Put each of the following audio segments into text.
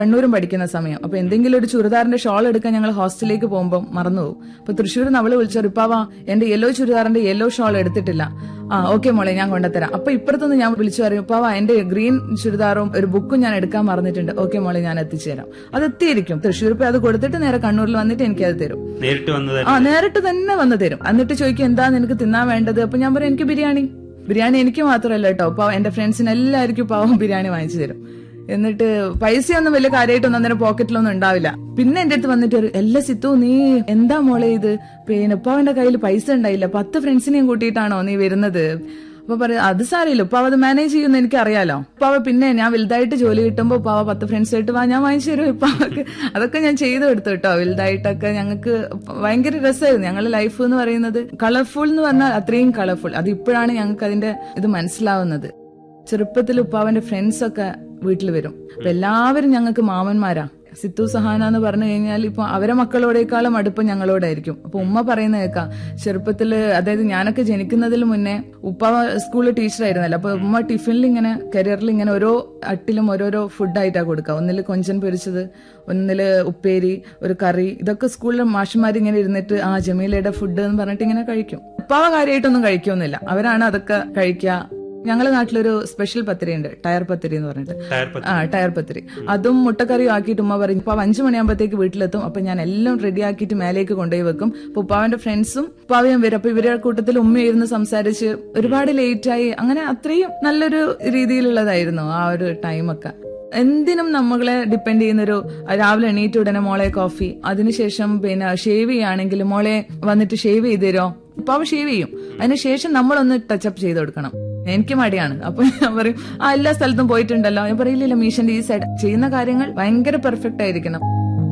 കണ്ണൂരും പഠിക്കുന്ന സമയം അപ്പൊ എന്തെങ്കിലും ഒരു ചുരിദാറിന്റെ ഷോൾ എടുക്കാൻ ഞങ്ങൾ ഹോസ്റ്റലിലേക്ക് പോകുമ്പോൾ മറന്നുപോകും അപ്പൊ തൃശ്ശൂർ അവള് വിളിച്ചു ഇപ്പാവാ എന്റെ യെല്ലോ ചുരിദാറിന്റെ യെല്ലോ ഷോൾ എടുത്തിട്ടില്ല ആ ഓക്കെ മോളെ ഞാൻ കൊണ്ടുതരാം അപ്പൊ ഇപ്പുറത്തുനിന്ന് ഞാൻ വിളിച്ചു പറയും ഇപ്പാവാ എന്റെ ഗ്രീൻ ചുരിദാറും ഒരു ബുക്കും ഞാൻ എടുക്കാൻ മറന്നിട്ടുണ്ട് ഓക്കെ മോളെ ഞാൻ എത്തിച്ചേരാം അത് എത്തിയിരിക്കും തൃശ്ശൂർ പോയി അത് കൊടുത്തിട്ട് നേരെ കണ്ണൂരിൽ വന്നിട്ട് എനിക്ക് അത് തരും നേരിട്ട് വന്നത് ആ നേരിട്ട് തന്നെ വന്ന് തരും എന്നിട്ട് ചോദിക്കും എന്താ നിനക്ക് തിന്നാൻ വേണ്ടത് അപ്പൊ ഞാൻ പറയും എനിക്ക് ബിരിയാണി ബിരിയാണി എനിക്ക് മാത്രമല്ല കേട്ടോ പാവം എന്റെ ഫ്രണ്ട്സിന് എല്ലാവർക്കും പാവം ബിരിയാണി വാങ്ങിച്ചു തരും എന്നിട്ട് പൈസയൊന്നും വലിയ കാര്യമായിട്ടൊന്നും അന്നേരം പോക്കറ്റിലൊന്നും ഉണ്ടാവില്ല പിന്നെ എന്റെ അടുത്ത് വന്നിട്ട് ഒരു എല്ലാ സിത്തു നീ എന്താ മോളെ ഇത് പിന്നെ ഉപ്പാവന്റെ കയ്യിൽ പൈസ ഉണ്ടായില്ല പത്ത് ഫ്രണ്ട്സിനെയും കൂട്ടിയിട്ടാണോ നീ വരുന്നത് അപ്പൊ പറയാം അത് സാരമില്ല ഉപ്പാവ അത് മാനേജ് ചെയ്യുന്ന എനിക്ക് അറിയാലോ ഉപ്പാവ പിന്നെ ഞാൻ വലുതായിട്ട് ജോലി കിട്ടുമ്പോ ഉപ്പാവ പത്ത് ഫ്രണ്ട്സ് ആയിട്ട് വാ ഞാൻ വാങ്ങിച്ചു തരും ഉപ്പാവക്ക് അതൊക്കെ ഞാൻ ചെയ്തു കൊടുത്തു കേട്ടോ വലുതായിട്ടൊക്കെ ഞങ്ങൾക്ക് ഭയങ്കര രസമായിരുന്നു ഞങ്ങളുടെ ലൈഫ് എന്ന് പറയുന്നത് കളർഫുൾ എന്ന് പറഞ്ഞാൽ അത്രയും കളർഫുൾ അത് ഇപ്പോഴാണ് ഞങ്ങൾക്ക് അതിന്റെ ഇത് മനസ്സിലാവുന്നത് ചെറുപ്പത്തിൽ ഉപ്പാവന്റെ ഫ്രണ്ട്സ് ഒക്കെ വീട്ടിൽ വരും അപ്പൊ എല്ലാവരും ഞങ്ങൾക്ക് മാമന്മാരാ സിത്തു സഹാന എന്ന് പറഞ്ഞു കഴിഞ്ഞാൽ ഇപ്പൊ അവരെ മക്കളോടേക്കാളും അടുപ്പം ഞങ്ങളോടായിരിക്കും അപ്പൊ ഉമ്മ പറയുന്ന കേൾക്കാം ചെറുപ്പത്തില് അതായത് ഞാനൊക്കെ ജനിക്കുന്നതിന് മുന്നേ ഉപ്പ സ്കൂളിൽ ടീച്ചറായിരുന്നല്ലോ അപ്പൊ ഉമ്മ ടിഫിനിൽ ഇങ്ങനെ കരിയറിൽ ഇങ്ങനെ ഓരോ അട്ടിലും ഓരോരോ ഫുഡായിട്ടാ കൊടുക്കുക ഒന്നില് കൊഞ്ചൻ പൊരിച്ചത് ഒന്നില് ഉപ്പേരി ഒരു കറി ഇതൊക്കെ സ്കൂളിലെ മാഷന്മാർ ഇങ്ങനെ ഇരുന്നിട്ട് ആ ജമീലയുടെ ഫുഡ് എന്ന് പറഞ്ഞിട്ട് ഇങ്ങനെ കഴിക്കും ഉപ്പാവ കാര്യമായിട്ടൊന്നും കഴിക്കൊന്നുമില്ല അവരാണ് അതൊക്കെ കഴിക്കുക ഞങ്ങളുടെ നാട്ടിലൊരു സ്പെഷ്യൽ പത്തിരി ഉണ്ട് ടയർ പത്തിരി എന്ന് പറഞ്ഞിട്ട് ടയർ പത്ത് ആ ടയർ പത്തിരി അതും മുട്ടക്കറിയും ആക്കിയിട്ട് ഉമ്മ പറയും ഇപ്പൊ അഞ്ചു മണിയാകുമ്പോഴത്തേക്ക് വീട്ടിലെത്തും അപ്പൊ ഞാൻ എല്ലാം റെഡി ആക്കിയിട്ട് മേലേക്ക് കൊണ്ടുപോയി വെക്കും അപ്പൊ ഉപ്പാവന്റെ ഫ്രണ്ട്സും ഉപ്പാവയും വരും അപ്പൊ ഇവരുടെ കൂട്ടത്തിൽ ഉമ്മയിരുന്ന് സംസാരിച്ച് ഒരുപാട് ലേറ്റായി അങ്ങനെ അത്രയും നല്ലൊരു രീതിയിലുള്ളതായിരുന്നു ആ ഒരു ടൈമൊക്കെ എന്തിനും നമ്മളെ ഡിപ്പെൻഡ് ചെയ്യുന്നൊരു രാവിലെ എണീറ്റ് ഉടനെ മോളെ കോഫി അതിനുശേഷം പിന്നെ ഷേവ് ചെയ്യുകയാണെങ്കിൽ മോളെ വന്നിട്ട് ഷേവ് ചെയ്ത് തരോ ഉപ്പാവ ഷേവ് ചെയ്യും അതിനുശേഷം നമ്മളൊന്ന് ടച്ചപ്പ് ചെയ്ത് കൊടുക്കണം എനിക്ക് മടിയാണ് അപ്പൊ ഞാൻ പറയും ആ എല്ലാ സ്ഥലത്തും പോയിട്ടുണ്ടല്ലോ ഞാൻ പറയില്ല മീഷന്റെ ഈ സൈഡ് ചെയ്യുന്ന കാര്യങ്ങൾ ഭയങ്കര പെർഫെക്റ്റ് ആയിരിക്കണം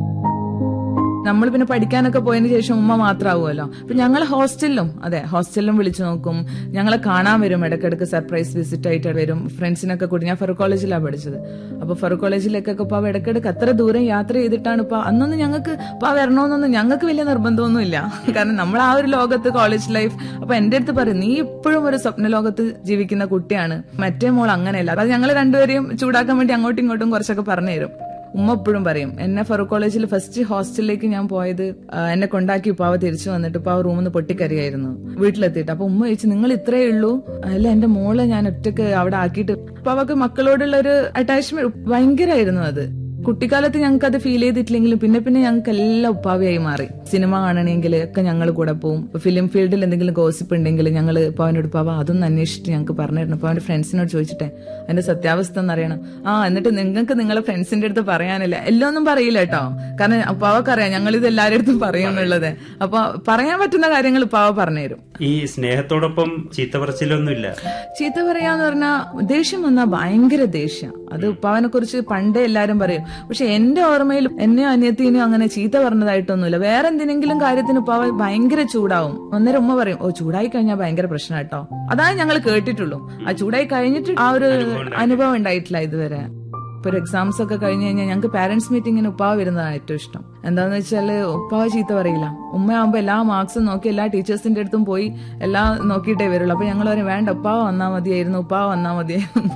നമ്മൾ പിന്നെ പഠിക്കാനൊക്കെ പോയതിനു ശേഷം ഉമ്മ മാത്രമാവുമല്ലോ അപ്പൊ ഞങ്ങൾ ഹോസ്റ്റലിലും അതെ ഹോസ്റ്റലിലും വിളിച്ചു നോക്കും ഞങ്ങളെ കാണാൻ വരും ഇടയ്ക്കിടയ്ക്ക് സർപ്രൈസ് വിസിറ്റ് ആയിട്ട് വരും ഫ്രണ്ട്സിനൊക്കെ കൂടി ഞാൻ ഫറൂഖ് കോളേജിലാണ് പഠിച്ചത് അപ്പൊ ഫറൂഖ് കോളേജിലേക്കൊക്കെ ഇപ്പൊ ഇടയ്ക്കിടയ്ക്ക് അത്ര ദൂരം യാത്ര ചെയ്തിട്ടാണ് ഇപ്പൊ അന്നൊന്നും ഞങ്ങൾക്ക് ഇപ്പൊ വരണമെന്നൊന്നും ഞങ്ങൾക്ക് വലിയ നിർബന്ധമൊന്നുമില്ല കാരണം നമ്മൾ ആ ഒരു ലോകത്ത് കോളേജ് ലൈഫ് അപ്പൊ എന്റെ അടുത്ത് പറയും നീ ഇപ്പോഴും ഒരു സ്വപ്ന ലോകത്ത് ജീവിക്കുന്ന കുട്ടിയാണ് മറ്റേ മോൾ അങ്ങനെയല്ല അത് ഞങ്ങൾ രണ്ടുപേരെയും ചൂടാക്കാൻ വേണ്ടി അങ്ങോട്ടും ഇങ്ങോട്ടും കുറച്ചൊക്കെ പറഞ്ഞു തരും ഉമ്മ എപ്പോഴും പറയും എന്നെ ഫറൂഖ് കോളേജിൽ ഫസ്റ്റ് ഹോസ്റ്റലിലേക്ക് ഞാൻ പോയത് ആ, എന്നെ കൊണ്ടാക്കി ഉപ്പാവ തിരിച്ചു വന്നിട്ട് ഉപ്പാവ റൂമിൽ നിന്ന് പൊട്ടിക്കരിയായിരുന്നു വീട്ടിലെത്തിയിട്ട് അപ്പൊ ഉമ്മ ചോദിച്ചു നിങ്ങൾ ഇത്രേ ഉള്ളൂ അല്ല എന്റെ മോളെ ഞാൻ ഒറ്റക്ക് അവിടെ ആക്കിയിട്ട് ഉപ്പാവക്ക് മക്കളോടുള്ള ഒരു അറ്റാച്ച്മെന്റ് ഭയങ്കരമായിരുന്നു അത് കുട്ടിക്കാലത്ത് ഞങ്ങൾക്ക് അത് ഫീൽ ചെയ്തിട്ടില്ലെങ്കിലും പിന്നെ പിന്നെ ഞങ്ങൾക്ക് എല്ലാം ഉപ്പാവയായി മാറി സിനിമ കാണണമെങ്കിൽ ഒക്കെ ഞങ്ങൾ കൂടെ പോകും ഫിലിം ഫീൽഡിൽ എന്തെങ്കിലും ഗോസിപ്പ് ഉണ്ടെങ്കിൽ ഞങ്ങൾ ഉപ്പാവിനോട് ഉപ്പാവ അതൊന്നും അന്വേഷിച്ചിട്ട് ഞങ്ങൾക്ക് പറഞ്ഞിരുന്നു അപ്പൊ അവന്റെ ഫ്രണ്ട്സിനോട് ചോദിച്ചിട്ടെ അതിന്റെ സത്യാവസ്ഥ എന്നറിയണം ആ എന്നിട്ട് നിങ്ങൾക്ക് നിങ്ങളെ ഫ്രണ്ട്സിന്റെ അടുത്ത് പറയാനില്ല എല്ലാം ഒന്നും പറയില്ല കേട്ടോ കാരണം ഉപ്പാവക്കറിയാം ഞങ്ങൾ ഇത് എല്ലാവരുടെ അടുത്തും പറയുന്നുള്ളത് അപ്പൊ പറയാൻ പറ്റുന്ന കാര്യങ്ങൾ ഉപ്പാവ പറഞ്ഞുതരും ഈ സ്നേഹത്തോടൊപ്പം ചീത്ത പറച്ചിലൊന്നുമില്ല ചീത്ത പറയാന്ന് പറഞ്ഞാ ദേഷ്യം വന്നാ ഭയങ്കര ദേഷ്യം അത് ഉപ്പാവനെ കുറിച്ച് പണ്ടേ എല്ലാരും പറയും പക്ഷെ എന്റെ ഓർമ്മയിൽ എന്നെ അനിയത്തിനും അങ്ങനെ ചീത്ത പറഞ്ഞതായിട്ടൊന്നുമില്ല വേറെ എന്തിനെങ്കിലും കാര്യത്തിന് ഉപ്പാവ ഭയങ്കര ചൂടാവും അന്നേരം ഉമ്മ പറയും ഓ ചൂടായി കഴിഞ്ഞാൽ ഭയങ്കര പ്രശ്നം കേട്ടോ അതാണ് ഞങ്ങൾ കേട്ടിട്ടുള്ളൂ ആ ചൂടായി കഴിഞ്ഞിട്ട് ആ ഒരു അനുഭവം ഉണ്ടായിട്ടില്ല ഇതുവരെ ഇപ്പൊ ഒരു എക്സാംസ് ഒക്കെ കഴിഞ്ഞ് കഴിഞ്ഞാൽ ഞങ്ങൾക്ക് പാരന്റ്സ് മീറ്റിംഗിന് ഉപ്പാവ വരുന്നതാണ് ഏറ്റവും ഇഷ്ടം എന്താന്ന് വെച്ചാല് ഉപ്പാവ ചീത്ത പറയില്ല ഉമ്മയാകുമ്പോ എല്ലാ മാർക്സും നോക്കി എല്ലാ ടീച്ചേഴ്സിന്റെ അടുത്തും പോയി എല്ലാം നോക്കിയിട്ടേ വരുള്ളൂ അപ്പൊ ഞങ്ങൾ പറയും വേണ്ട ഉപ്പാവ വന്നാ മതിയായിരുന്നു ഉപ്പാവ വന്നാ മതിയായിരുന്നു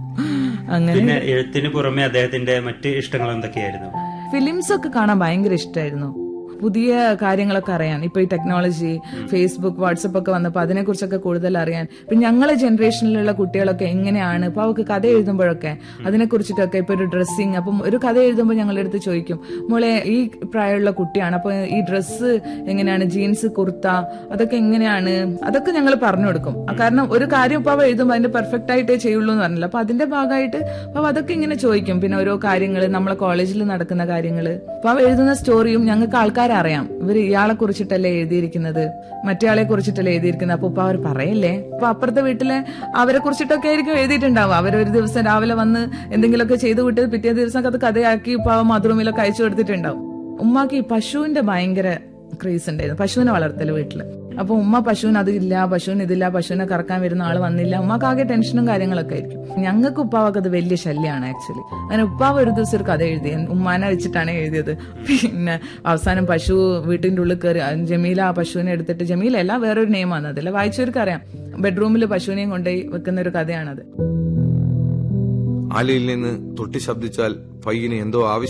അങ്ങനെ പിന്നെ എഴുത്തിന് പുറമെ അദ്ദേഹത്തിന്റെ മറ്റ് ഇഷ്ടങ്ങൾ എന്തൊക്കെയായിരുന്നു ഫിലിംസ് ഒക്കെ കാണാൻ ഭയങ്കര ഇഷ്ടമായിരുന്നു പുതിയ കാര്യങ്ങളൊക്കെ അറിയാൻ ഇപ്പൊ ഈ ടെക്നോളജി ഫേസ്ബുക്ക് വാട്സപ്പ് ഒക്കെ വന്നപ്പോൾ അതിനെ കുറിച്ചൊക്കെ കൂടുതൽ അറിയാൻ ഇപ്പൊ ഞങ്ങളെ ജനറേഷനിലുള്ള കുട്ടികളൊക്കെ എങ്ങനെയാണ് ഇപ്പൊ അവർക്ക് കഥ എഴുതുമ്പോഴൊക്കെ അതിനെ കുറിച്ചിട്ടൊക്കെ ഇപ്പൊ ഒരു ഡ്രസ്സിങ് അപ്പം ഒരു കഥ എഴുതുമ്പോൾ ഞങ്ങളുടെ അടുത്ത് ചോദിക്കും മോളെ ഈ പ്രായമുള്ള കുട്ടിയാണ് അപ്പൊ ഈ ഡ്രസ്സ് എങ്ങനെയാണ് ജീൻസ് കുർത്ത അതൊക്കെ എങ്ങനെയാണ് അതൊക്കെ ഞങ്ങൾ പറഞ്ഞു കൊടുക്കും ആ, കാരണം ഒരു കാര്യം ഇപ്പൊ അവ എഴുതുമ്പോൾ അതിന്റെ പെർഫെക്റ്റ് ആയിട്ടേ ചെയ്യുള്ളൂ എന്ന് പറഞ്ഞില്ല അപ്പൊ അതിന്റെ ഭാഗമായിട്ട് അപ്പൊ അതൊക്കെ ഇങ്ങനെ ചോദിക്കും പിന്നെ ഓരോ കാര്യങ്ങൾ നമ്മളെ കോളേജിൽ നടക്കുന്ന കാര്യങ്ങൾ അപ്പൊ അവ എഴുതുന്ന സ്റ്റോറിയും ഞങ്ങൾക്ക് ആൾക്കാരെ അറിയാം ഇവർ ഇയാളെ കുറിച്ചിട്ടല്ലേ എഴുതിയിരിക്കുന്നത് മറ്റേയാളെ കുറിച്ചിട്ടല്ലേ എഴുതിയിരിക്കുന്നത് അപ്പൊ ഇപ്പൊ അവർ പറയല്ലേ അപ്പൊ അപ്പുറത്തെ വീട്ടിലെ അവരെ കുറിച്ചിട്ടൊക്കെ ആയിരിക്കും എഴുതിയിട്ടുണ്ടാവും അവരൊരു ദിവസം രാവിലെ വന്ന് എന്തെങ്കിലുമൊക്കെ ചെയ്തു വിട്ട് പിറ്റേ ദിവസം അത് കഥയാക്കി ഇപ്പൊ മധുറൂമിലൊക്കെ അയച്ചു കൊടുത്തിട്ടുണ്ടാവും ഉമ്മാക്ക് ഈ പശുവിന്റെ ഭയങ്കര ക്രേസ് ഉണ്ടായിരുന്നു പശുവിനെ വളർത്തല് വീട്ടില് അപ്പൊ ഉമ്മ പശുവിന് അതില്ല പശുവിന് ഇതില്ല പശുവിനെ കറക്കാൻ വരുന്ന ആള് വന്നില്ല ഉമ്മക്ക് ആകെ ടെൻഷനും കാര്യങ്ങളൊക്കെ ആയിരിക്കും ഞങ്ങൾക്ക് ഉപ്പാവൊക്കെ അത് വലിയ ശല്യമാണ് ആക്ച്വലി അങ്ങനെ ഉപ്പാവ് ഒരു ദിവസം ഒരു കഥ എഴുതി ഉമ്മാനെ വെച്ചിട്ടാണ് എഴുതിയത് പിന്നെ അവസാനം പശു വീട്ടിന്റെ ഉള്ളിൽ കയറി ആ ജമീല ആ പശുവിനെ എടുത്തിട്ട് ജമീല അല്ല വേറൊരു നെയിമാണ് അതിൽ വായിച്ചവർക്ക് അറിയാം ബെഡ്റൂമിൽ പശുവിനെയും കൊണ്ടുപോയി വെക്കുന്ന ഒരു കഥയാണത് ആലയിൽ നിന്ന് തൊട്ടി ശബ്ദിച്ചാൽ പയ്യന് എന്തോ ആവശ്യം